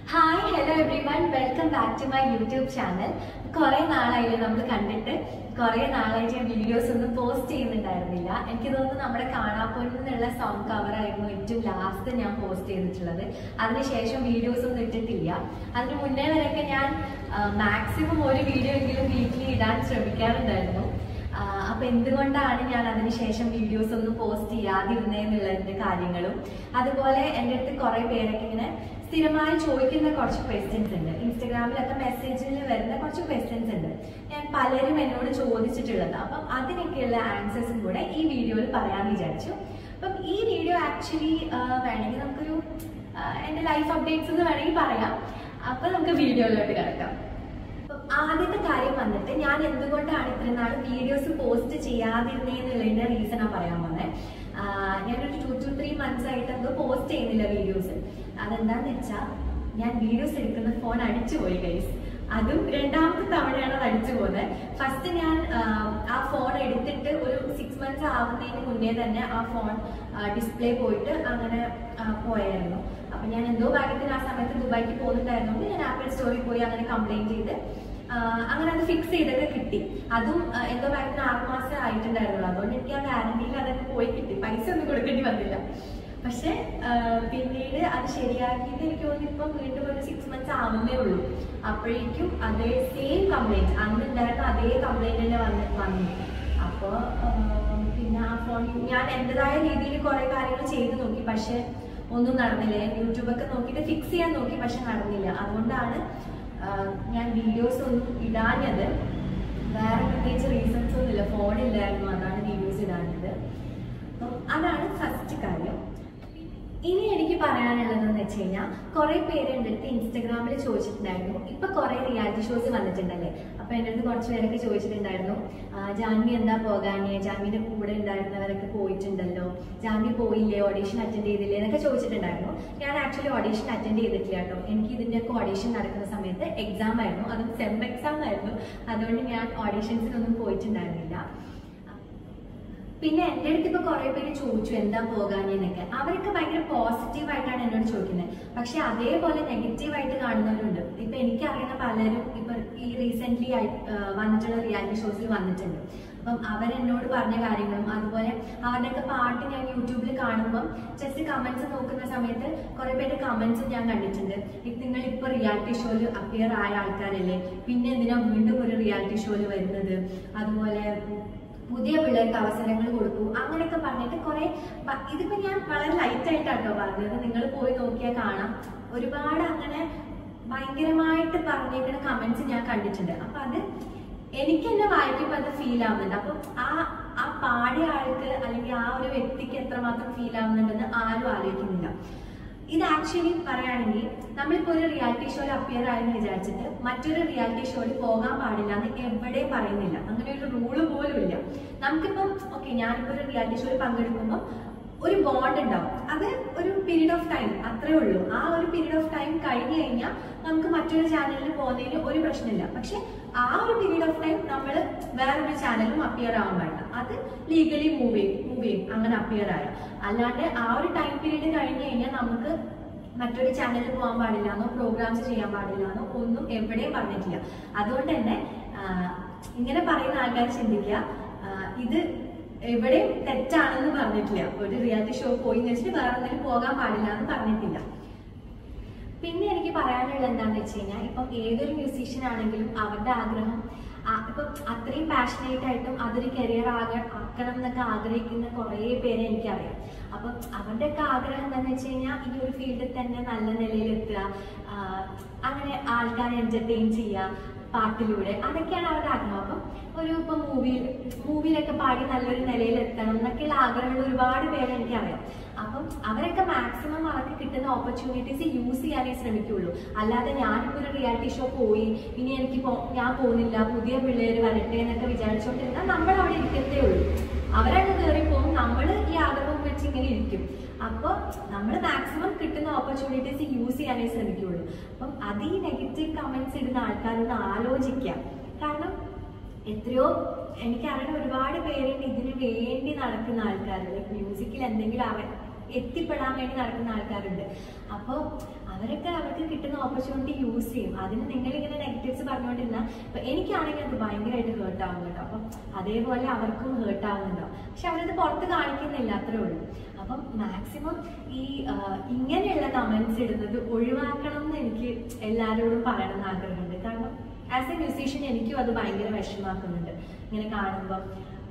Hi hello everyone welcome back to my YouTube channel കുറെ നാളായില്ലേ നമ്മൾ കണ്ടിട്ട് കുറെ നാളായിട്ട് ഞാൻ വീഡിയോസ് ഒന്നും പോസ്റ്റ് ചെയ്യുന്നുണ്ടായിരുന്നില്ല എനിക്ക് തോന്നുന്നു നമ്മുടെ കാണാപ്പൊന്നിൽ നിന്നുള്ള സോങ് കവർ ആയിരുന്നു ഏറ്റവും ലാസ്റ്റ് ഞാൻ പോസ്റ്റ് ചെയ്തിട്ടുള്ളത് അതിനുശേഷം വീഡിയോസ് ഒന്നും ഇട്ടിട്ടില്ല അതിന് മുന്നേ വരെയൊക്കെ ഞാൻ മാക്സിമം ഒരു വീഡിയോ എങ്കിലും വീക്കിലി ഇടാൻ ശ്രമിക്കാറുണ്ടായിരുന്നു ആ, അപ്പൊ എന്തുകൊണ്ടാണ് ഞാൻ അതിനുശേഷം വീഡിയോസ് ഒന്നും പോസ്റ്റ് ചെയ്യാതിരുന്നതെന്നുള്ളതിന്റെ കാര്യങ്ങളും അതുപോലെ എൻ്റെ അടുത്ത് കുറെ പേരൊക്കെ ഇങ്ങനെ സ്ഥിരമായി ചോദിക്കുന്ന കുറച്ച് ക്വസ്റ്റ്യൻസ് ഉണ്ട് ഇൻസ്റ്റഗ്രാമിലൊക്കെ മെസ്സേജിൽ വരുന്ന കുറച്ച് ക്വസ്റ്റ്യൻസ് ഉണ്ട് ഞാൻ പലരും എന്നോട് ചോദിച്ചിട്ടുള്ളത് അപ്പം അതിനൊക്കെയുള്ള ആൻസേഴ്സും കൂടെ ഈ വീഡിയോയിൽ പറയാമെന്ന് വിചാരിച്ചു അപ്പം ഈ വീഡിയോ ആക്ച്വലി വേണമെങ്കിൽ നമുക്കൊരു ആ, എൻ്റെ ലൈഫ് അപ്ഡേറ്റ്സ് എന്ന് വേണമെങ്കിൽ പറയാം അപ്പൊ നമുക്ക് വീഡിയോയിലോട്ട് കിടക്കാം അപ്പം ആദ്യത്തെ കാര്യം വന്നിട്ട് ഞാൻ എന്തുകൊണ്ടാണ് ഇത്രയും നാൾ വീഡിയോസ് പോസ്റ്റ് ചെയ്യാതിരുന്നതെന്നുള്ളതിന്റെ റീസൺ ആ പറയാൻ വന്നേ ഞാനൊരു ടു ടു ത്രീ മന്ത്സ് ആയിട്ട് എന്തോ പോസ്റ്റ് ചെയ്യുന്നില്ല വീഡിയോസ് അതെന്താന്ന് വെച്ചാൽ ഞാൻ വീഡിയോസ് എടുക്കുന്ന ഫോൺ അടിച്ചു പോയി ഗൈസ് അതും രണ്ടാമത്തെ തവണയാണ് അത് അടിച്ചു പോകുന്നത് ഫസ്റ്റ് ഞാൻ ആ, ആ ഫോൺ എടുത്തിട്ട് ഒരു സിക്സ് മന്ത്സ് ആവുന്നതിന് മുന്നേ തന്നെ ആ ഫോൺ ഡിസ്പ്ലേ പോയിട്ട് അങ്ങനെ ആ, പോയായിരുന്നു അപ്പൊ ഞാൻ എന്തോ ഭാഗ്യത്തിന് ആ സമയത്ത് ദുബായിക്ക് പോകുന്നുണ്ടായിരുന്നുകൊണ്ട് ഞാൻ ആപ്പിൾ സ്റ്റോറിൽ പോയി അങ്ങനെ കംപ്ലൈന്റ് ചെയ്ത് ആ, അങ്ങനെ അത് ഫിക്സ് ചെയ്തൊക്കെ കിട്ടി അതും ആ, എന്തോ ഭാഗ്യത്തിന് ആറ് മാസം ആയിട്ടുണ്ടായിരുന്നുള്ളൂ അതുകൊണ്ട് എനിക്ക് ആ വാരണ്ടിയിൽ അതൊക്കെ പോയി കിട്ടി പൈസ ഒന്നും കൊടുക്കേണ്ടി വന്നില്ല പക്ഷെ ആ, പിന്നീട് അത് ശരിയാക്കിയിട്ട് എനിക്ക് തോന്നുന്നു ഇപ്പം വീണ്ടും ഒരു സിക്സ് മന്ത്സ് ആവുന്നേ ഉള്ളൂ അപ്പോഴേക്കും അതേ സെയിം കംപ്ലൈന്റ് അന്ന് ഉണ്ടായിരുന്ന അതേ കംപ്ലൈന്റ് തന്നെ വന്ന് വന്നു അപ്പോൾ പിന്നെ ആ ഫോൺ ഞാൻ എൻ്റെതായ രീതിയിൽ കുറെ കാര്യങ്ങൾ ചെയ്തു നോക്കി പക്ഷെ ഒന്നും നടന്നില്ല ഞാൻ യൂട്യൂബൊക്കെ നോക്കിയിട്ട് ഫിക്സ് ചെയ്യാൻ നോക്കി പക്ഷെ നടന്നില്ല അതുകൊണ്ടാണ് ആ, ഞാൻ വീഡിയോസ് ഒന്നും ഇടാഞ്ഞത് വേറെ പ്രത്യേകിച്ച് റീസൺസ് ഒന്നുമില്ല ഫോണില്ലായിരുന്നു അതാണ് വീഡിയോസ് ഇടാഞ്ഞത് അപ്പം അതാണ് ഫസ്റ്റ് കാര്യം ഇനി എനിക്ക് പറയാനുള്ളതെന്ന് വെച്ച് കഴിഞ്ഞാൽ കുറെ പേര് എൻ്റെ അടുത്ത് ഇൻസ്റ്റഗ്രാമിൽ ചോദിച്ചിട്ടുണ്ടായിരുന്നു ഇപ്പൊ കുറെ റിയാലിറ്റി ഷോസ് വന്നിട്ടുണ്ടല്ലേ അപ്പൊ എൻ്റെ അടുത്ത് കുറച്ച് പേരൊക്കെ ചോദിച്ചിട്ടുണ്ടായിരുന്നു "ആ, ജാൻവി എന്താ പോകാനേ ജാൻവിന്റെ കൂടെ ഉണ്ടായിരുന്നവരൊക്കെ പോയിട്ടുണ്ടല്ലോ ജാൻവി പോയില്ലേ ഓഡീഷൻ അറ്റൻഡ് ചെയ്തില്ലേ എന്നൊക്കെ ചോദിച്ചിട്ടുണ്ടായിരുന്നു ഞാൻ ആക്ച്വലി ഓഡീഷൻ അറ്റൻഡ് ചെയ്തിട്ടില്ല കേട്ടോ എനിക്ക് ഇതിന്റെ ഒക്കെ ഓഡീഷൻ നടക്കുന്ന സമയത്ത് എക്സാം ആയിരുന്നു അതും സെം എക്സാം ആയിരുന്നു അതുകൊണ്ട് ഞാൻ ഓഡീഷൻസിനൊന്നും പോയിട്ടുണ്ടായിരുന്നില്ല പിന്നെ എൻ്റെ അടുത്ത് ഇപ്പൊ കുറെ പേര് ചോദിച്ചു എന്താ പോകാനെന്നൊക്കെ അവരൊക്കെ ഭയങ്കര പോസിറ്റീവ് ആയിട്ടാണ് എന്നോട് ചോദിക്കുന്നത് പക്ഷെ അതേപോലെ നെഗറ്റീവ് ആയിട്ട് കാണുന്നവരുണ്ട് ഇപ്പൊ എനിക്കറിയുന്ന പലരും ഇപ്പൊ ഈ റീസെന്റ് വന്നിട്ടുള്ള റിയാലിറ്റി ഷോസിൽ വന്നിട്ടുണ്ട് അപ്പം അവരെന്നോട് പറഞ്ഞ കാര്യങ്ങളും അതുപോലെ അവരുടെയൊക്കെ പാട്ട് ഞാൻ യൂട്യൂബിൽ കാണുമ്പം ജസ്റ്റ് കമന്റ്സ് നോക്കുന്ന സമയത്ത് കുറെ പേരുടെ കമന്റ്സ് ഞാൻ കണ്ടിട്ടുണ്ട് ഇത് നിങ്ങൾ ഇപ്പൊ റിയാലിറ്റി ഷോയിൽ അപ്പിയർ ആയ ആൾക്കാരല്ലേ പിന്നെ എന്തിനാ വീണ്ടും ഒരു റിയാലിറ്റി ഷോയിൽ വരുന്നത് അതുപോലെ പുതിയ പിള്ളേർക്ക് അവസരങ്ങൾ കൊടുക്കൂ അങ്ങനെയൊക്കെ പറഞ്ഞിട്ട് കുറെ ബ- ഇതിപ്പോ ഞാൻ വളരെ ലൈറ്റ് ആയിട്ടാട്ടോ പറഞ്ഞത് നിങ്ങൾ പോയി നോക്കിയാൽ കാണാം ഒരുപാട് അങ്ങനെ ഭയങ്കരമായിട്ട് പറഞ്ഞേക്കുന്ന കമന്റ്സ് ഞാൻ കണ്ടിട്ടുണ്ട് അപ്പൊ അത് എനിക്ക് തന്നെ വായിക്കുമ്പോൾ അത് ഫീൽ ആവുന്നുണ്ട് അപ്പൊ ആ ആ പാടിയ ആൾക്ക് അല്ലെങ്കിൽ ആ ഒരു വ്യക്തിക്ക് എത്രമാത്രം ഫീൽ ആവുന്നുണ്ടെന്ന് ആരും ആലോചിക്കുന്നില്ല ഇത് ആക്ച്വലി പറയുകയാണെങ്കിൽ നമ്മളിപ്പോ ഒരു റിയാലിറ്റി ഷോയിൽ അപ്പിയർ ആയെന്ന് വിചാരിച്ചിട്ട് മറ്റൊരു റിയാലിറ്റി ഷോയിൽ പോകാൻ പാടില്ല എന്ന് എവിടെയും പറയുന്നില്ല അങ്ങനെ ഒരു റൂള് പോലും ഇല്ല നമുക്കിപ്പം ഓക്കെ ഞാനിപ്പോ ഒരു റിയാലിറ്റി ഷോയിൽ പങ്കെടുക്കുമ്പോൾ ഒരു ബോണ്ട് ഉണ്ടാവും അത് ഒരു പീരീഡ് ഓഫ് ടൈം അത്രേ ഉള്ളൂ ആ ഒരു പീരീഡ് ഓഫ് ടൈം കഴിഞ്ഞു കഴിഞ്ഞാൽ നമുക്ക് മറ്റൊരു ചാനലിൽ പോകുന്നതിന് ഒരു പ്രശ്നമില്ല പക്ഷെ ആ ഒരു പീരീഡ് ഓഫ് ടൈം നമ്മൾ വേറൊരു ചാനലും അപ്പിയർ ആവാൻ പാടില്ല അത് ലീഗലി മൂവ് ചെയ്യും മൂവ് ചെയ്യും അങ്ങനെ അപ്പിയർ ആയ അല്ലാണ്ട് ആ ഒരു ടൈം പീരീഡ് കഴിഞ്ഞു കഴിഞ്ഞാൽ നമുക്ക് മറ്റൊരു ചാനലിൽ പോകാൻ പാടില്ല എന്നോ പ്രോഗ്രാംസ് ചെയ്യാൻ പാടില്ല എന്നോ ഒന്നും എവിടെയും പറഞ്ഞിട്ടില്ല അതുകൊണ്ട് തന്നെ ആ, ഇങ്ങനെ പറയുന്ന ആൾക്കാർ ചിന്തിക്കുക ആ, ഇത് എവിടെയും തെറ്റാണെന്ന് പറഞ്ഞിട്ടില്ല ഒരു റിയാലിറ്റി ഷോ പോയി എന്ന് വെച്ചിട്ട് വേറെ എന്തെങ്കിലും പോകാൻ പാടില്ല എന്ന് പറഞ്ഞിട്ടില്ല പിന്നെ എനിക്ക് പറയാനുള്ളത് എന്താണെന്ന് വെച്ച് കഴിഞ്ഞാൽ ഇപ്പം ഏതൊരു മ്യൂസീഷ്യൻ ആണെങ്കിലും അവരുടെ ആഗ്രഹം ആ- ഇപ്പം അത്രയും പാഷനേറ്റ് ആയിട്ടും അതൊരു കരിയർ ആക ആക്കണം എന്നൊക്കെ ആഗ്രഹിക്കുന്ന കുറേ പേരെ എനിക്കറിയാം അപ്പം അവരുടെയൊക്കെ ആഗ്രഹം എന്താണെന്ന് വെച്ച് കഴിഞ്ഞാൽ ഈ ഒരു ഫീൽഡിൽ തന്നെ നല്ല നിലയിലെത്തുക ആ, അങ്ങനെ ആൾക്കാരെ എന്റർടൈൻ ചെയ്യുക പാട്ടിലൂടെ അതൊക്കെയാണ് അവരുടെ ആഗ്രഹം അപ്പം ഒരു ഇപ്പൊ മൂവിയിൽ മൂവിയിലൊക്കെ പാടി നല്ലൊരു നിലയിൽ എത്തണം എന്നൊക്കെയുള്ള ആഗ്രഹമുള്ള ഒരുപാട് പേരെ എനിക്കറിയാം അപ്പം അവരൊക്കെ മാക്സിമം അവർക്ക് കിട്ടുന്ന ഓപ്പർച്യൂണിറ്റീസ് യൂസ് ചെയ്യാനേ ശ്രമിക്കുള്ളൂ അല്ലാതെ ഞാനിപ്പോ ഒരു റിയാലിറ്റി ഷോ പോയി ഇനി എനിക്ക് പോ- ഞാൻ പോകുന്നില്ല പുതിയ പിള്ളേര് വരട്ടെ എന്നൊക്കെ വിചാരിച്ചോണ്ടിരുന്നാൽ നമ്മൾ അവിടെ ഇരിക്കത്തേ ഉള്ളൂ അവരങ്ങ് കയറി പോകും നമ്മൾ ഈ ആഗ്രഹം വെച്ച് ഇങ്ങനെ ഇരിക്കും അപ്പോൾ നമ്മൾ മാക്സിമം കിട്ടുന്ന ഓപ്പർച്യൂണിറ്റീസ് യൂസ് ചെയ്യാനേ ശ്രമിക്കുള്ളൂ അപ്പം അത് ഈ നെഗറ്റീവ് കമന്റ്സ് ഇടുന്ന ആൾക്കാരൊന്ന് ആലോചിക്കാം കാരണം എത്രയോ എനിക്കറിയുന്ന ഒരുപാട് പേരുണ്ട് ഇതിന് വേണ്ടി നടക്കുന്ന ആൾക്കാർ ലൈക്ക് മ്യൂസിക്കിൽ എന്തെങ്കിലും അവൻ എത്തിപ്പെടാൻ വേണ്ടി നടക്കുന്ന ആൾക്കാരുണ്ട് അപ്പോൾ അവരൊക്കെ അവർക്ക് കിട്ടുന്ന ഓപ്പർച്യൂണിറ്റി യൂസ് ചെയ്യും അതിന് നിങ്ങളിങ്ങനെ നെഗറ്റീവ്സ് പറഞ്ഞുകൊണ്ടിരുന്ന ഇപ്പൊ എനിക്കാണെങ്കിൽ അത് ഭയങ്കരമായിട്ട് ഹേർട്ട് ആവും കേട്ടോ അപ്പം അതേപോലെ അവർക്കും ഹേർട്ട് ആവുന്നുണ്ടാവും പക്ഷെ അവരത് പുറത്ത് കാണിക്കുന്നില്ല അത്രേ ഉള്ളൂ അപ്പം മാക്സിമം ഈ ആ, ഇങ്ങനെയുള്ള കമന്റ്സ് ഇടുന്നത് ഒഴിവാക്കണം എന്ന് എനിക്ക് എല്ലാവരോടും പറയണം എന്ന് ആഗ്രഹമുണ്ട് കാരണം ആസ് എ മ്യൂസീഷ്യൻ എനിക്കും അത് ഭയങ്കര വിഷമാക്കുന്നുണ്ട് ഇങ്ങനെ കാണുമ്പോൾ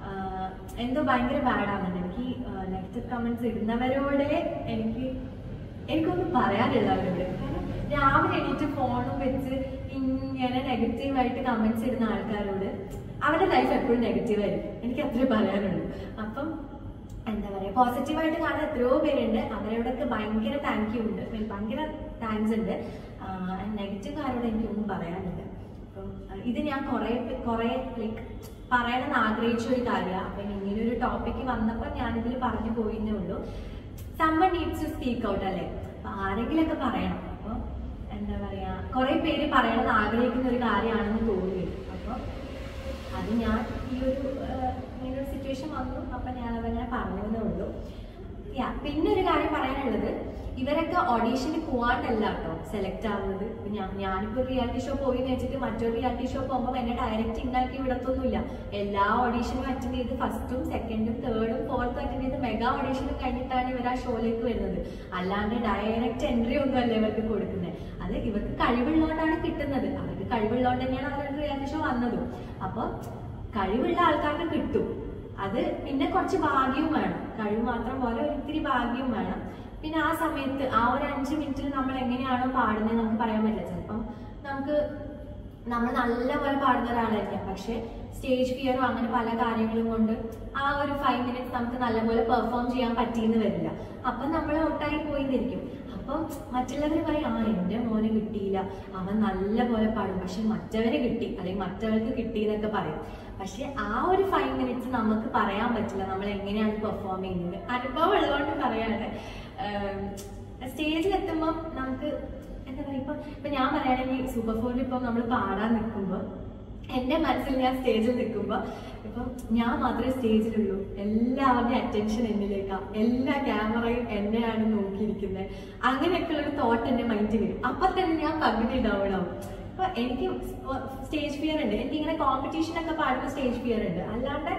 എന്തോ ഭയങ്കര ബാഡ് ആവുന്നുണ്ട് എനിക്ക് നെഗറ്റീവ് കമന്റ്സ് ഇടുന്നവരോടെ എനിക്ക് എനിക്കൊന്നും പറയാനില്ല അവരോട് കാരണം രാവിലെ എണീറ്റ് ഫോണും വെച്ച് ഇങ്ങനെ നെഗറ്റീവായിട്ട് കമന്റ്സ് ഇടുന്ന ആൾക്കാരോട് അവരുടെ ലൈഫ് എപ്പോഴും നെഗറ്റീവ് ആയിരിക്കും എനിക്ക് അത്രേ പറയാനുള്ളൂ അപ്പം എന്താ പറയാ പോസിറ്റീവായിട്ട് കാണുന്ന എത്രയോ പേരുണ്ട് അവരോടൊക്കെ ഭയങ്കര താങ്ക് യു ഉണ്ട് I mean, ഭയങ്കര താങ്ക്സ് ഉണ്ട് നെഗറ്റീവുകാരോട് എനിക്കൊന്നും പറയാനില്ല അപ്പം ആ, ഇത് ഞാൻ കുറെ കുറെ ലൈക്ക് പറയണമെന്ന് ആഗ്രഹിച്ച ഒരു കാര്യമാണ് അപ്പം ഇങ്ങനെ ഒരു ടോപ്പിക്ക് വന്നപ്പോൾ ഞാനിതിൽ പറഞ്ഞു പോയിന്നേ ഉള്ളൂ someone needs to speak out അല്ലേ അപ്പൊ ആരെങ്കിലൊക്കെ പറയണം അപ്പോൾ എന്താ പറയാ കുറെ പേര് പറയണമെന്ന് ആഗ്രഹിക്കുന്ന ഒരു കാര്യമാണെന്ന് തോന്നി അപ്പോൾ അത് ഞാൻ ഈ ഒരു ആഹ്, ഇങ്ങനെ ഒരു സിറ്റുവേഷൻ വന്നു അപ്പൊ ഞാൻ അതങ്ങനെ പറഞ്ഞതേ ഉള്ളൂ യാ പിന്നെ ഒരു കാര്യം പറയാനുള്ളത് ഇവരൊക്കെ ഓഡീഷന് പോവാണ്ടല്ല കേട്ടോ സെലക്ട് ആവുന്നത് ഇപ്പൊ ഞാൻ ഞാനിപ്പോ റിയാലിറ്റി ഷോ പോയി എന്ന് വെച്ചിട്ട് മറ്റൊരു റിയാലിറ്റി ഷോ പോകുമ്പോൾ എന്നെ ഡയറക്റ്റ് ഉണ്ടാക്കി വിടത്തൊന്നുമില്ല എല്ലാ ഓഡീഷനും അറ്റൻഡ് ചെയ്ത് ഫസ്റ്റും സെക്കൻഡും തേർഡും ഫോർത്തും അറ്റൻഡ് ചെയ്ത് മെഗാ ഓഡീഷനും കഴിഞ്ഞിട്ടാണ് ഇവർ ആ ഷോയിലേക്ക് വരുന്നത് അല്ലാണ്ട് ഡയറക്റ്റ് എൻട്രി ഒന്നും അല്ല ഇവർക്ക് കൊടുക്കുന്നത് അത് ഇവർക്ക് കഴിവുള്ളതുകൊണ്ടാണ് കിട്ടുന്നത് അവർക്ക് കഴിവുള്ളതുകൊണ്ട് തന്നെയാണ് അവരുടെ റിയാലിറ്റി ഷോ വന്നതും അപ്പൊ കഴിവുള്ള ആൾക്കാർക്ക് കിട്ടും അത് പിന്നെ കുറച്ച് ഭാഗ്യവും വേണം കഴിവ് മാത്രം പോലെ ഒരിത്തിരി ഭാഗ്യവും വേണം പിന്നെ ആ സമയത്ത് ആ ഒരു അഞ്ച് മിനിറ്റിൽ നമ്മൾ എങ്ങനെയാണോ പാടുന്നത് നമുക്ക് പറയാൻ പറ്റില്ല ചിലപ്പം നമുക്ക് നമ്മൾ നല്ലപോലെ പാടുന്ന ഒരാളായിരിക്കാം പക്ഷെ സ്റ്റേജ് ഫിയറോ അങ്ങനെ പല കാര്യങ്ങളും കൊണ്ട് ആ ഒരു ഫൈവ് മിനിറ്റ്സ് നമുക്ക് നല്ലപോലെ പെർഫോം ചെയ്യാൻ പറ്റിയെന്ന് വരില്ല അപ്പം നമ്മൾ ഔട്ടായി പോയിന്നിരിക്കും അപ്പം മറ്റുള്ളവർ പറയും ആ എൻ്റെ മോന് കിട്ടിയില്ല അവൻ നല്ലപോലെ പാടും പക്ഷെ മറ്റവന് കിട്ടി അല്ലെങ്കിൽ മറ്റവർക്ക് കിട്ടി എന്നൊക്കെ പറയും പക്ഷെ ആ ഒരു ഫൈവ് മിനിറ്റ്സ് നമുക്ക് പറയാൻ പറ്റില്ല നമ്മൾ എങ്ങനെയാണ് പെർഫോം ചെയ്യുന്നത് അനുഭവം ഉള്ളതുകൊണ്ട് പറയാണ് സ്റ്റേജിൽ എത്തുമ്പോൾ നമുക്ക് എന്താ പറയുക ഇപ്പൊ ഇപ്പൊ ഞാൻ പറയുകയാണെങ്കിൽ സൂപ്പർ ഫോറിൽ ഇപ്പം നമ്മൾ പാടാൻ നിൽക്കുമ്പോൾ എന്റെ മനസ്സിൽ ഞാൻ സ്റ്റേജിൽ നിൽക്കുമ്പോൾ ഇപ്പം ഞാൻ മാത്രമേ സ്റ്റേജിലുള്ളൂ എല്ലാവരുടെയും അറ്റൻഷൻ എന്നിലേക്കാ എല്ലാ ക്യാമറയും എന്നെയാണ് നോക്കിയിരിക്കുന്നത് അങ്ങനെയൊക്കെയുള്ള ഒരു തോട്ട് എന്റെ മൈൻഡിൽ വരും അപ്പൊ തന്നെ ഞാൻ പകുതി ഡൗൺ ആവും അപ്പൊ എനിക്ക് സ്റ്റേജ് ഫിയർ ഉണ്ട് എനിക്ക് ഇങ്ങനെ കോമ്പറ്റീഷൻ ഒക്കെ പാടുമ്പോൾ സ്റ്റേജ് ഫിയർ ഉണ്ട് അല്ലാണ്ട്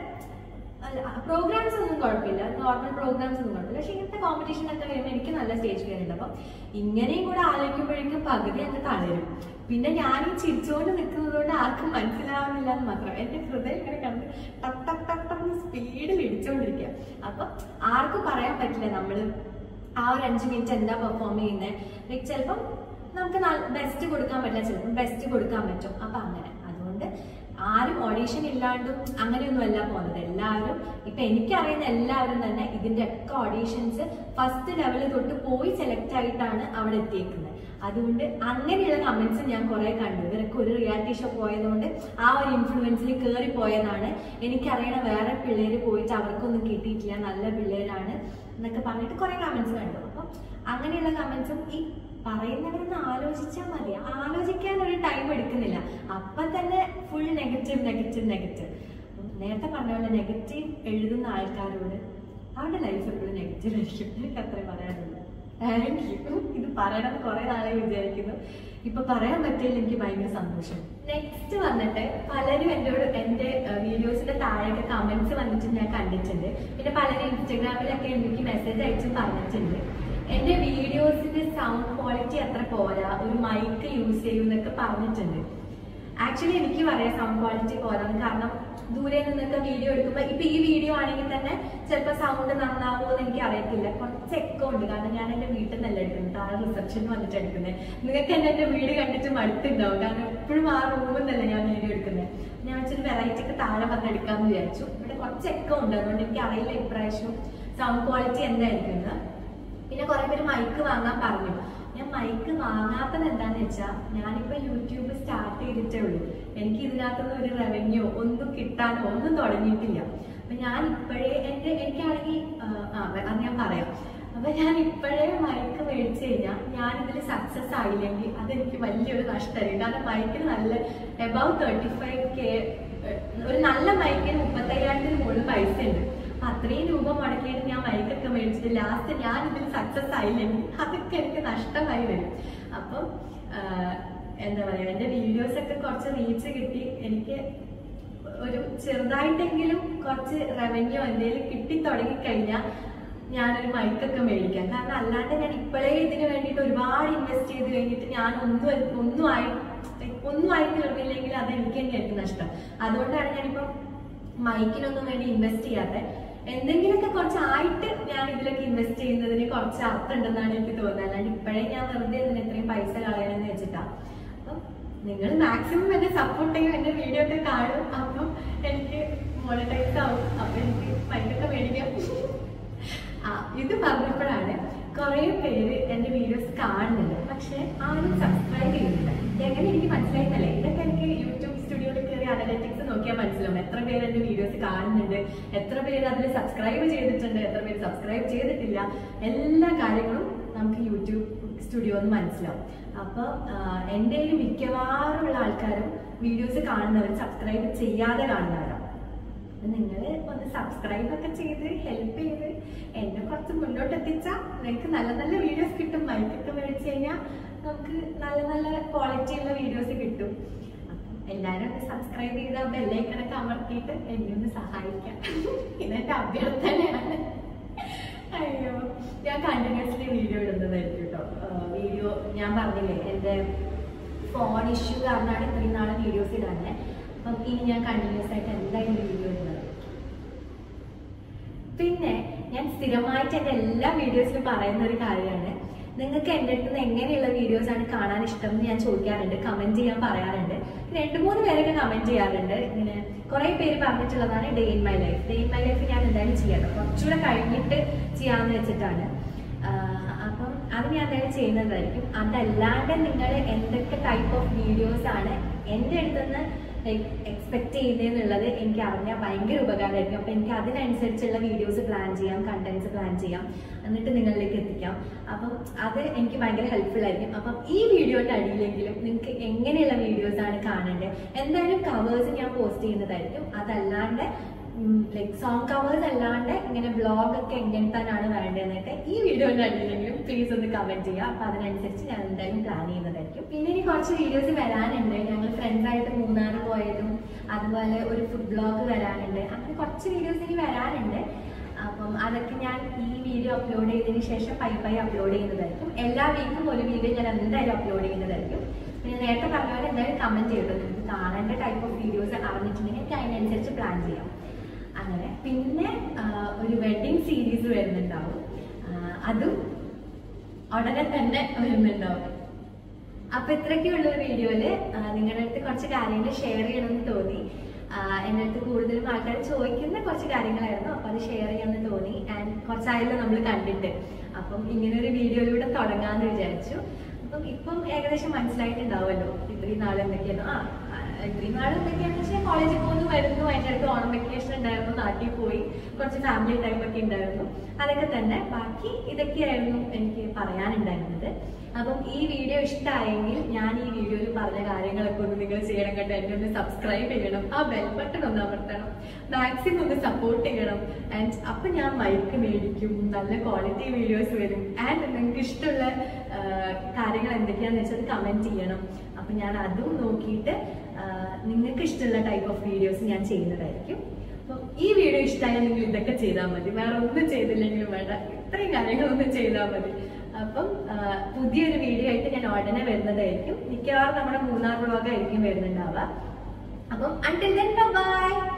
പ്രോഗ്രാംസ് ഒന്നും കുഴപ്പമില്ല നോർമൽ പ്രോഗ്രാംസ് ഒന്നും കുഴപ്പമില്ല പക്ഷെ ഇങ്ങനത്തെ കോമ്പറ്റീഷൻ ഒക്കെ വരുമ്പോൾ എനിക്ക് നല്ല സ്റ്റേജ് ഫിയർ ഉണ്ട് അപ്പം ഇങ്ങനെയും കൂടെ ആലോചിക്കുമ്പോഴേക്കും പകുതി അങ്ങ് തളരും പിന്നെ ഞാൻ ഈ ചിരിച്ചുകൊണ്ട് നിൽക്കുന്നത് കൊണ്ട് ആർക്കും മനസ്സിലാവുന്നില്ല എന്ന് മാത്രം എന്റെ ഹൃദയം ഇങ്ങനെ കണ്ട് ടക്ക് ടക്ക് ടക്ക് ടക്ക് സ്പീഡിൽ ഇടിച്ചുകൊണ്ടിരിക്കുക അപ്പൊ ആർക്കും പറയാൻ പറ്റില്ല നമ്മള് ആ ഒരു അഞ്ച് മിനിറ്റ് എന്താ പെർഫോം ചെയ്യുന്നത് ലൈക്ക് ചിലപ്പം നമുക്ക് ബെസ്റ്റ് കൊടുക്കാൻ പറ്റില്ല ചിലപ്പോൾ ബെസ്റ്റ് കൊടുക്കാൻ പറ്റും അപ്പൊ അങ്ങനെ അതുകൊണ്ട് ആരും ഓഡീഷൻ ഇല്ലാണ്ടും അങ്ങനെയൊന്നും അല്ല പോകുന്നത് എല്ലാവരും ഇപ്പൊ എനിക്കറിയുന്ന എല്ലാവരും തന്നെ ഇതിന്റെ ഒക്കെ ഓഡീഷൻസ് ഫസ്റ്റ് ലെവൽ തൊട്ട് പോയി സെലക്ട് ആയിട്ടാണ് അവിടെ എത്തിയേക്കുന്നത് അതുകൊണ്ട് അങ്ങനെയുള്ള കമന്റ്സ് ഞാൻ കുറെ കണ്ടു ഇവരൊക്കെ ഒരു റിയാലിറ്റി ഷോ പോയതുകൊണ്ട് ആ ഒരു ഇൻഫ്ലുവൻസിൽ കയറി പോയതാണ് എനിക്കറിയണ വേറെ പിള്ളേര് പോയിട്ട് അവർക്കൊന്നും കിട്ടിയിട്ടില്ല നല്ല പിള്ളേരാണ് എന്നൊക്കെ പറഞ്ഞിട്ട് കുറെ കമന്റ്സ് കണ്ടു അപ്പം അങ്ങനെയുള്ള കമന്റ്സും ഈ പറയുന്നവരൊന്ന് ആലോചിച്ചാൽ മതി ആലോചിക്കാൻ ഒരു ടൈം എടുക്കുന്നില്ല അപ്പൊ തന്നെ ഫുൾ നെഗറ്റീവ് നെഗറ്റീവ് നെഗറ്റീവ് നേരത്തെ പറഞ്ഞ പോലെ നെഗറ്റീവ് എഴുതുന്ന ആൾക്കാരോട് അവരുടെ ലൈഫ് എപ്പോഴും നെഗറ്റീവ് ആയിരിക്കും എനിക്ക് അത്രേ പറയാനുള്ളൂ താങ്ക് യു ഇത് പറയണമെന്ന് കുറെ നാളെ വിചാരിക്കുന്നു ഇപ്പൊ പറയാൻ പറ്റിയില്ല എനിക്ക് ഭയങ്കര സന്തോഷം നെക്സ്റ്റ് വന്നിട്ട് പലരും എന്നോട് എന്റെ വീഡിയോസിന്റെ താഴെയൊക്കെ കമന്റ്സ് വന്നിട്ട് ഞാൻ കണ്ടിട്ടുണ്ട് പിന്നെ പലരും ഇൻസ്റ്റഗ്രാമിലൊക്കെ എനിക്ക് മെസ്സേജ് അയച്ചും പറഞ്ഞിട്ടുണ്ട് എന്റെ വീഡിയോസിന്റെ സൗണ്ട് ക്വാളിറ്റി അത്ര പോരാ ഒരു മൈക്ക് യൂസ് ചെയ്യുന്നൊക്കെ പറഞ്ഞിട്ടുണ്ട് ആക്ച്വലി എനിക്ക് പറയാം സൗണ്ട് ക്വാളിറ്റി പോരാന്ന് കാരണം ദൂരെ നിന്നൊക്കെ വീഡിയോ എടുക്കുമ്പോൾ ഇപ്പൊ ഈ വീഡിയോ ആണെങ്കിൽ തന്നെ ചിലപ്പോൾ സൗണ്ട് നന്നാവുമോ എന്ന് എനിക്ക് അറിയത്തില്ല കുറച്ച് എക്കോ ഉണ്ട് കാരണം ഞാൻ എന്റെ വീട്ടിൽ നിന്നല്ല എടുക്കുന്നത് താഴെ റിസപ്ഷൻ വന്നിട്ട് എടുക്കുന്നത് നിങ്ങൾക്ക് തന്നെ എന്റെ വീട് കണ്ടിട്ട് മടുത്തുണ്ടാവും കാരണം എപ്പോഴും ആ റൂമിൽ നിന്നല്ല ഞാൻ വീഡിയോ എടുക്കുന്നത് ഞാൻ വെച്ചൊരു വെറൈറ്റി ഒക്കെ താഴെ വന്ന് എടുക്കാന്ന് വിചാരിച്ചു ഇവിടെ കുറച്ച് എക്കോ ഉണ്ട് അതുകൊണ്ട് എനിക്ക് അറിയില്ല ഇപ്രാവശ്യം സൗണ്ട് ക്വാളിറ്റി എന്തായിരിക്കും എന്ന് പിന്നെ കുറെ പേര് മൈക്ക് വാങ്ങാൻ പറഞ്ഞു ഞാൻ മൈക്ക് വാങ്ങാത്തത് എന്താന്ന് വെച്ചാൽ ഞാനിപ്പോ യൂട്യൂബ് സ്റ്റാർട്ട് ചെയ്തിട്ടേ ഉള്ളൂ എനിക്ക് ഇതിനകത്തുനിന്ന് ഒരു റവന്യൂ ഒന്നും കിട്ടാനോ ഒന്നും തുടങ്ങിയിട്ടില്ല അപ്പൊ ഞാൻ ഇപ്പോഴേ എന്റെ എനിക്കാണെങ്കിൽ ആ, ആ അത് ഞാൻ പറയാം അപ്പൊ ഞാൻ ഇപ്പോഴേ മൈക്ക് മേടിച്ചു കഴിഞ്ഞാൽ ഞാൻ ഇതിൽ സക്സസ് ആയില്ലെങ്കിൽ അതെനിക്ക് വലിയൊരു നഷ്ടമായിരിക്കും കാരണം മൈക്കിന് നല്ല എബവ് തേർട്ടി ഫൈവ് കെ ഒരു നല്ല മൈക്കിന് മുപ്പത്തയ്യായിരത്തിന് മുകളിൽ പൈസ ഉണ്ട് അപ്പൊ അത്രയും രൂപ മുടക്കിയിട്ട് ഞാൻ മൈക്കൊക്കെ മേടിച്ചിട്ട് ലാസ്റ്റ് ഞാൻ ഇതിൽ സക്സസ് ആയില്ലെങ്കിൽ അതൊക്കെ എനിക്ക് നഷ്ടമായി വരും അപ്പം ആഹ്, എന്താ പറയാ എന്റെ വീഡിയോസ് ഒക്കെ കുറച്ച് റീച്ച് കിട്ടി എനിക്ക് ഒരു ചെറുതായിട്ടെങ്കിലും കുറച്ച് റവന്യൂ എന്തെങ്കിലും കിട്ടി തുടങ്ങി കഴിഞ്ഞാൽ ഞാനൊരു മൈക്കൊക്കെ മേടിക്കാം കാരണം അല്ലാണ്ട് ഞാൻ ഇപ്പോഴേ ഇതിന് വേണ്ടിയിട്ട് ഒരുപാട് ഇൻവെസ്റ്റ് ചെയ്ത് കഴിഞ്ഞിട്ട് ഞാൻ ഒന്നും ഒന്നും ആയി ഒന്നും ആയി തീർന്നില്ലെങ്കിൽ അത് എനിക്ക് തന്നെയായിരിക്കും നഷ്ടം അതുകൊണ്ടാണ് ഞാനിപ്പം മൈക്കിനൊന്നും വേണ്ടി ഇൻവെസ്റ്റ് ചെയ്യാതെ എന്തെങ്കിലുമൊക്കെ കുറച്ചായിട്ട് ഞാൻ ഇതിലൊക്കെ ഇൻവെസ്റ്റ് ചെയ്യുന്നതിന് കുറച്ച് അർത്ഥം ഉണ്ടെന്നാണ് എനിക്ക് തോന്നുന്നത് അല്ലാണ്ട് ഇപ്പോഴേ ഞാൻ വെറുതെ ഇതിന് ഇത്രയും പൈസ കളയണമെന്ന് വെച്ചിട്ടാ അപ്പം നിങ്ങൾ മാക്സിമം എന്നെ സപ്പോർട്ട് ചെയ്യും എന്റെ വീഡിയോ ഒക്കെ കാണും അപ്പം എനിക്ക് മോണിറ്റൈസ് ആവും അപ്പൊ എനിക്ക് മൈക്കൊക്കെ മേടിക്കാം ആ ഇത് പറഞ്ഞപ്പോഴാണ് കുറെ പേര് എന്റെ വീഡിയോസ് കാണുന്നുണ്ട് പക്ഷെ ആരും സബ്സ്ക്രൈബ് ചെയ്യുന്നില്ല എങ്ങനെ എനിക്ക് മനസ്സിലായിട്ടല്ലേ ഇതൊക്കെ എനിക്ക് യൂട്യൂബ് സ്റ്റുഡിയോയിൽ കയറി അനലറ്റിക്സ് നോക്കിയാൽ മനസ്സിലാവും എത്ര പേര് എന്റെ വീഡിയോസ് കാണുന്നുണ്ട് എത്ര പേര് അതിൽ സബ്സ്ക്രൈബ് ചെയ്തിട്ടുണ്ട് എത്ര പേര് സബ്സ്ക്രൈബ് ചെയ്തിട്ടില്ല എല്ലാ കാര്യങ്ങളും നമുക്ക് യൂട്യൂബ് സ്റ്റുഡിയോ എന്ന് മനസ്സിലാവും അപ്പൊ എൻ്റെ കയ്യിൽ മിക്കവാറുള്ള ആൾക്കാരും വീഡിയോസ് കാണുന്നവർ സബ്സ്ക്രൈബ് ചെയ്യാതെ കാണുന്നവരാണ് നിങ്ങൾ ഒന്ന് സബ്സ്ക്രൈബ് ഒക്കെ ചെയ്ത് ഹെൽപ്പ് ചെയ്ത് എന്നെ കുറച്ച് മുന്നോട്ട് എത്തിച്ചാൽ നിങ്ങൾക്ക് നല്ല നല്ല വീഡിയോസ് കിട്ടും മൈക്കൊക്കെ മേടിച്ച് കഴിഞ്ഞാൽ നമുക്ക് നല്ല നല്ല ക്വാളിറ്റി ഉള്ള വീഡിയോസ് കിട്ടും അപ്പം എല്ലാവരും ഒന്ന് സബ്സ്ക്രൈബ് ചെയ്ത് ആ ബെല്ലൈക്കണൊക്കെ അമർത്തിയിട്ട് എന്നെ ഒന്ന് സഹായിക്കാം ഇതെന്റെ അഭ്യർത്ഥനയാണ് അയ്യോ ഞാൻ കണ്ടിന്യൂസ്ലി വീഡിയോ ഇടുന്നതായിരിക്കും കേട്ടോ വീഡിയോ ഞാൻ പറഞ്ഞില്ലേ എൻ്റെ ഫോൺ ഇഷ്യൂ കാരണമാണ് ഇത്രയും നാളെ വീഡിയോസ് ഇടാഞ്ഞത് അപ്പം ഇനി ഞാൻ കണ്ടിന്യൂസ് ആയിട്ട് എന്തായാലും വീഡിയോ ഇടുന്നത് പിന്നെ ഞാൻ സ്ഥിരമായിട്ട് എൻ്റെ എല്ലാ വീഡിയോസിലും പറയുന്ന ഒരു കാര്യമാണ് നിങ്ങൾക്ക് എൻ്റെ അടുത്ത് നിന്ന് എങ്ങനെയുള്ള വീഡിയോസ് ആണ് കാണാൻ ഇഷ്ടം എന്ന് ഞാൻ ചോദിക്കാറുണ്ട് കമന്റ് ചെയ്യാൻ പറയാറുണ്ട് രണ്ട് മൂന്ന് പേരൊക്കെ കമന്റ് ചെയ്യാറുണ്ട് ഇങ്ങനെ കുറെ പേര് പറഞ്ഞിട്ടുള്ളതാണ് day in my life day in my life ഞാൻ എന്തായാലും ചെയ്യാം കേട്ടോ. കുറച്ചുകൂടെ കഴിഞ്ഞിട്ട് ചെയ്യാമെന്ന് വെച്ചിട്ടാണ് ആഹ് അപ്പം അത് ഞാൻ എന്തായാലും ചെയ്യുന്നതായിരിക്കും അതല്ലാണ്ട് നിങ്ങൾ എന്തൊക്കെ ടൈപ്പ് ഓഫ് വീഡിയോസ് ആണ് എൻ്റെ അടുത്തുനിന്ന് എക്സ്പെക്ട് ചെയ്യുന്നതെന്നുള്ളത് എനിക്ക് അറിഞ്ഞാൽ ഭയങ്കര ഉപകാരമായിരിക്കും അപ്പം എനിക്ക് അതിനനുസരിച്ചുള്ള വീഡിയോസ് പ്ലാൻ ചെയ്യാം കണ്ടന്റ്സ് പ്ലാൻ ചെയ്യാം എന്നിട്ട് നിങ്ങളിലേക്ക് എത്തിക്കാം അപ്പം അത് എനിക്ക് ഭയങ്കര ഹെൽപ്ഫുൾ ആയിരിക്കും അപ്പം ഈ വീഡിയോയുടെ അടിയിലെങ്കിലും നിങ്ങൾക്ക് എങ്ങനെയുള്ള വീഡിയോസ് ആണ് കാണേണ്ടത് എന്തായാലും കവേഴ്സ് ഞാൻ പോസ്റ്റ് ചെയ്യുന്നതായിരിക്കും അതല്ലാണ്ട് ലൈക് സോങ് കവേഴ്സ് അല്ലാണ്ട് ഇങ്ങനെ വ്ളോഗ് ഒക്കെ എങ്ങനത്താണ് വേണ്ടതെന്നൊക്കെ ഈ വീഡിയോയുടെ അടിയിലെങ്കിലും പ്ലീസ് ഒന്ന് കമന്റ് ചെയ്യുക അപ്പൊ അതിനനുസരിച്ച് ഞാൻ എന്തായാലും പ്ലാൻ ചെയ്യുന്നതായിരിക്കും പിന്നെ ഇനി കുറച്ച് വീഡിയോസ് വരാനുണ്ട് ഞങ്ങൾ ഫ്രണ്ട്സ് ആയിട്ട് മൂന്നാർ പോയതും അതുപോലെ ഒരു ഫുഡ് ബ്ലോഗ് വരാനുണ്ട് അങ്ങനെ കുറച്ച് വീഡിയോസ് ഇനി വരാനുണ്ട് അപ്പം അതൊക്കെ ഞാൻ ഈ വീഡിയോ അപ്ലോഡ് ചെയ്തതിന് ശേഷം പൈ പൈ അപ്ലോഡ് ചെയ്യുന്നതായിരിക്കും എല്ലാ വീക്കും ഒരു വീഡിയോ ഞാൻ എന്തായാലും അപ്ലോഡ് ചെയ്യുന്നതായിരിക്കും പിന്നെ നേരത്തെ പറഞ്ഞ പോലെ എന്തായാലും കമന്റ് ചെയ്തു നിങ്ങൾക്ക് കാണേണ്ട ടൈപ്പ് ഓഫ് വീഡിയോസ് അറിഞ്ഞിട്ടുണ്ടെങ്കിൽ എനിക്ക് അതിനനുസരിച്ച് പ്ലാൻ ചെയ്യാം അങ്ങനെ പിന്നെ ആ, ഒരു വെഡിങ് സീരീസ് വരുന്നുണ്ടാവും ആ, അതും ഉടനെ തന്നെ വരുന്നുണ്ടാവും അപ്പൊ ഇത്രയൊക്കെയുള്ള ഒരു വീഡിയോയില് ആ, നിങ്ങളുടെ അടുത്ത് കുറച്ച് കാര്യങ്ങൾ ഷെയർ ചെയ്യണമെന്ന് തോന്നി ആ, എൻ്റെ അടുത്ത് കൂടുതലും ആൾക്കാർ ചോദിക്കുന്ന കുറച്ച് കാര്യങ്ങളായിരുന്നു അപ്പൊ അത് ഷെയർ ചെയ്യണമെന്ന് തോന്നി ആൻഡ് കുറച്ചായല്ലോ നമ്മൾ കണ്ടിട്ട് അപ്പം ഇങ്ങനെ ഒരു വീഡിയോയിലൂടെ തുടങ്ങാന്ന് വിചാരിച്ചു അപ്പം ഇപ്പം ഏകദേശം മനസ്സിലായിട്ടുണ്ടാവുമല്ലോ ഇത്രയും നാൾ എന്തൊക്കെയാണ് ആ ആ, ഇത്രയും നാൾ എന്തൊക്കെയാണെന്ന് വെച്ചാൽ കോളേജിൽ പോകുന്നു വരുന്നു അതിൻ്റെ അടുത്ത് ഓണം വെക്കേഷൻ ഉണ്ടായിരുന്നു നാട്ടിൽ പോയി കുറച്ച് ഫാമിലി ടൈം ഒക്കെ ഉണ്ടായിരുന്നു അതൊക്കെ തന്നെ ബാക്കി ഇതൊക്കെയായിരുന്നു എനിക്ക് പറയാനുണ്ടായിരുന്നത് അപ്പം ഈ വീഡിയോ ഇഷ്ടമായെങ്കിൽ ഞാൻ ഈ വീഡിയോയിൽ പറഞ്ഞ കാര്യങ്ങളൊക്കെ ഒന്ന് നിങ്ങൾ ചെയ്യണം കേട്ടോ എന്നെ ഒന്ന് സബ്സ്ക്രൈബ് ചെയ്യണം ആ ബെൽ ബട്ടൺ ഒന്ന് അമർത്തണം മാക്സിമം ഒന്ന് സപ്പോർട്ട് ചെയ്യണം ആൻഡ് അപ്പൊ ഞാൻ മൈക്ക് മേടിക്കും നല്ല ക്വാളിറ്റി വീഡിയോസ് വരും ആൻഡ് നിങ്ങൾക്ക് ഇഷ്ടമുള്ള ആ, കാര്യങ്ങൾ എന്തൊക്കെയാണെന്ന് വെച്ചാൽ കമന്റ് ചെയ്യണം അപ്പൊ ഞാൻ അതും നോക്കിയിട്ട് ആ, നിങ്ങൾക്ക് ഇഷ്ടമുള്ള ടൈപ്പ് ഓഫ് വീഡിയോസ് ഞാൻ ചെയ്യുന്നതായിരിക്കും അപ്പം ഈ വീഡിയോ ഇഷ്ടമായാൽ നിങ്ങൾ ഇതൊക്കെ ചെയ്താൽ മതി വേറെ ഒന്നും ചെയ്തില്ലെങ്കിലും വേണ്ട ഇത്രയും കാര്യങ്ങളൊന്നും ചെയ്താൽ മതി അപ്പം ആ, പുതിയൊരു വീഡിയോ ആയിട്ട് ഞാൻ ഉടനെ വരുന്നതായിരിക്കും മിക്കവാറും നമ്മുടെ മൂന്നാർ വ്ളോഗ് ആയിരിക്കും വരുന്നുണ്ടാവുക അപ്പം അണ്ടിൽ ദെൻ ബൈ